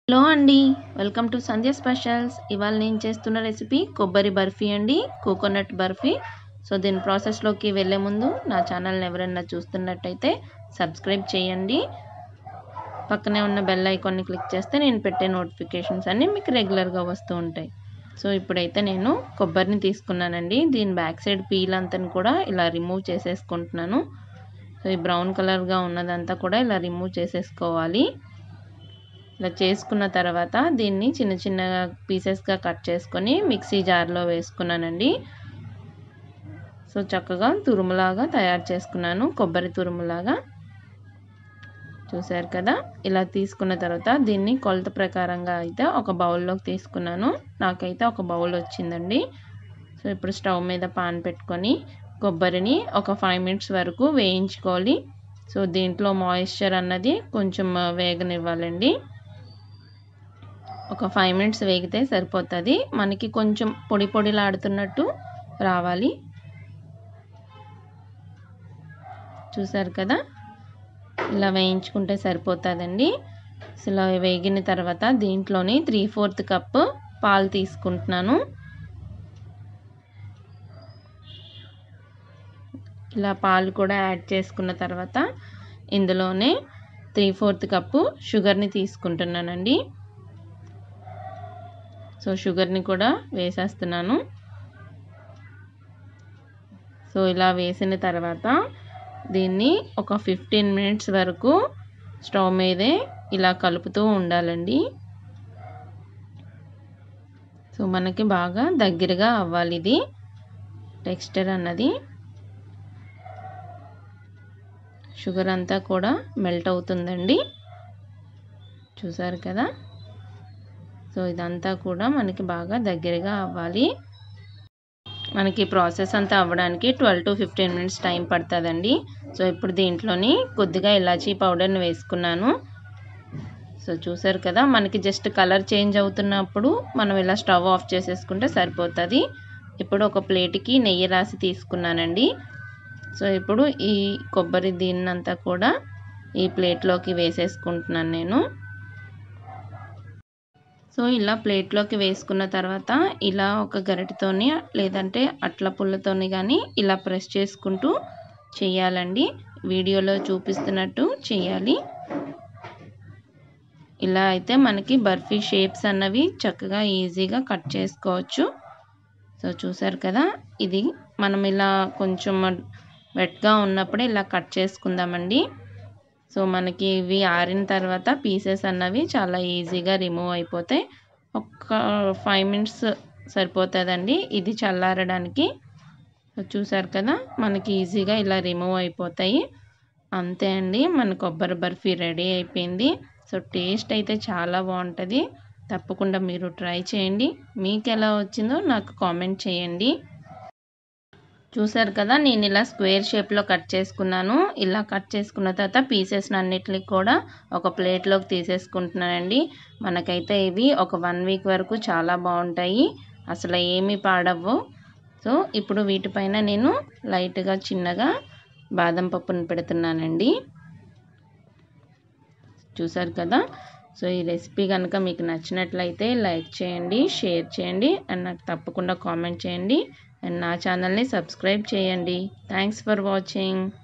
hello అండి welcome to Sandhya specials ఇవాళ నేను చేస్తున్న రెసిపీ కొబ్బరి బర్ఫీ అండి కోకోనట్ బర్ఫీ సో దీని ప్రాసెస్లోకి వెళ్ళే ముందు నా ఛానల్ని ఎవరైనా చూస్తున్నట్టయితే సబ్స్క్రైబ్ చేయండి పక్కనే ఉన్న బెల్ ఐకాన్ని క్లిక్ చేస్తే నేను పెట్టే నోటిఫికేషన్స్ అన్నీ మీకు రెగ్యులర్గా వస్తూ ఉంటాయి సో ఇప్పుడైతే నేను కొబ్బరిని తీసుకున్నానండి దీని బ్యాక్ సైడ్ పీల్ అంతా కూడా ఇలా రిమూవ్ చేసేసుకుంటున్నాను సో ఈ బ్రౌన్ కలర్గా ఉన్నదంతా కూడా ఇలా రిమూవ్ చేసేసుకోవాలి ఇలా చేసుకున్న తర్వాత దీన్ని చిన్న చిన్న పీసెస్గా కట్ చేసుకొని మిక్సీ జార్లో వేసుకున్నానండి సో చక్కగా తురుములాగా తయారు చేసుకున్నాను కొబ్బరి తురుములాగా చూసారు కదా ఇలా తీసుకున్న తర్వాత దీన్ని కొలత ప్రకారంగా అయితే ఒక బౌల్లోకి తీసుకున్నాను నాకైతే ఒక బౌల్ వచ్చిందండి సో ఇప్పుడు స్టవ్ మీద పాన్ పెట్టుకొని కొబ్బరిని ఒక ఫైవ్ మినిట్స్ వరకు వేయించుకోవాలి సో దీంట్లో మాయిశ్చర్ అన్నది కొంచెం వేగనివ్వాలండి ఒక ఫైవ్ మినిట్స్ వేగితే సరిపోతుంది మనకి కొంచెం పొడి పొడిలాడుతున్నట్టు రావాలి చూసారు కదా ఇలా వేయించుకుంటే సరిపోతుందండి ఇలా వేగిన తర్వాత దీంట్లోని త్రీ ఫోర్త్ కప్పు పాలు తీసుకుంటున్నాను ఇలా పాలు కూడా యాడ్ చేసుకున్న తర్వాత ఇందులోనే త్రీ ఫోర్త్ కప్పు షుగర్ని తీసుకుంటున్నానండి సో షుగర్ని కూడా వేసేస్తున్నాను సో ఇలా వేసిన తర్వాత దీన్ని ఒక ఫిఫ్టీన్ మినిట్స్ వరకు స్టవ్ మీదే ఇలా కలుపుతూ ఉండాలండి సో మనకి బాగా దగ్గరగా అవ్వాలి ఇది టెక్స్చర్ అన్నది షుగర్ అంతా కూడా మెల్ట్ అవుతుందండి చూసారు కదా సో ఇదంతా కూడా మనకి బాగా దగ్గరగా అవ్వాలి మనకి ప్రాసెస్ అంతా అవ్వడానికి twelve to fifteen minutes time పడుతుందండి సో ఇప్పుడు దీంట్లోని కొద్దిగా ఇలాచీ పౌడర్ని వేసుకున్నాను సో చూసారు కదా మనకి జస్ట్ కలర్ చేంజ్ అవుతున్నప్పుడు మనం ఇలా స్టవ్ ఆఫ్ చేసేసుకుంటే సరిపోతుంది ఇప్పుడు ఒక ప్లేట్కి నెయ్యి రాసి తీసుకున్నానండి సో ఇప్పుడు ఈ కొబ్బరి దీన్నంతా కూడా ఈ ప్లేట్లోకి వేసేసుకుంటున్నాను నేను సో ఇలా ప్లేట్లోకి వేసుకున్న తర్వాత ఇలా ఒక గరిటతోని లేదంటే అట్ల పుల్లతోని కానీ ఇలా ప్రెస్ చేసుకుంటూ చేయాలండి వీడియోలో చూపిస్తున్నట్టు చేయాలి ఇలా అయితే మనకి బర్ఫీ షేప్స్ అన్నవి చక్కగా ఈజీగా కట్ చేసుకోవచ్చు సో చూసారు కదా ఇది మనం ఇలా కొంచెం వెట్గా ఉన్నప్పుడే ఇలా కట్ చేసుకుందామండి సో మనకి ఇవి ఆరిన తర్వాత పీసెస్ అన్నవి చాలా ఈజీగా రిమూవ్ అయిపోతాయి ఒక ఫైవ్ మినిట్స్ సరిపోతుందండి ఇది చల్లారడానికి చూసారు కదా మనకి ఈజీగా ఇలా రిమూవ్ అయిపోతాయి అంతే అండి మన కొబ్బరి బర్ఫీ రెడీ అయిపోయింది సో టేస్ట్ అయితే చాలా బాగుంటుంది తప్పకుండా మీరు ట్రై చేయండి మీకు ఎలా వచ్చిందో నాకు కామెంట్ చేయండి చూసారు కదా నేను ఇలా స్క్వేర్ షేప్లో కట్ చేసుకున్నాను ఇలా కట్ చేసుకున్న తర్వాత పీసెస్ అన్నిటిని కూడా ఒక ప్లేట్లోకి తీసేసుకుంటున్నానండి మనకైతే ఇవి ఒక వన్ వీక్ వరకు చాలా బాగుంటాయి అసలు ఏమీ పాడవు సో ఇప్పుడు వీటిపైన నేను లైట్గా చిన్నగా బాదం పప్పును పెడుతున్నానండి చూసారు కదా సో ఈ రెసిపీ కనుక మీకు నచ్చినట్లయితే లైక్ చేయండి షేర్ చేయండి అండ్ నాకు తప్పకుండా కామెంట్ చేయండి అండ్ నా ఛానల్ని సబ్స్క్రైబ్ చేయండి థ్యాంక్స్ ఫర్ వాచింగ్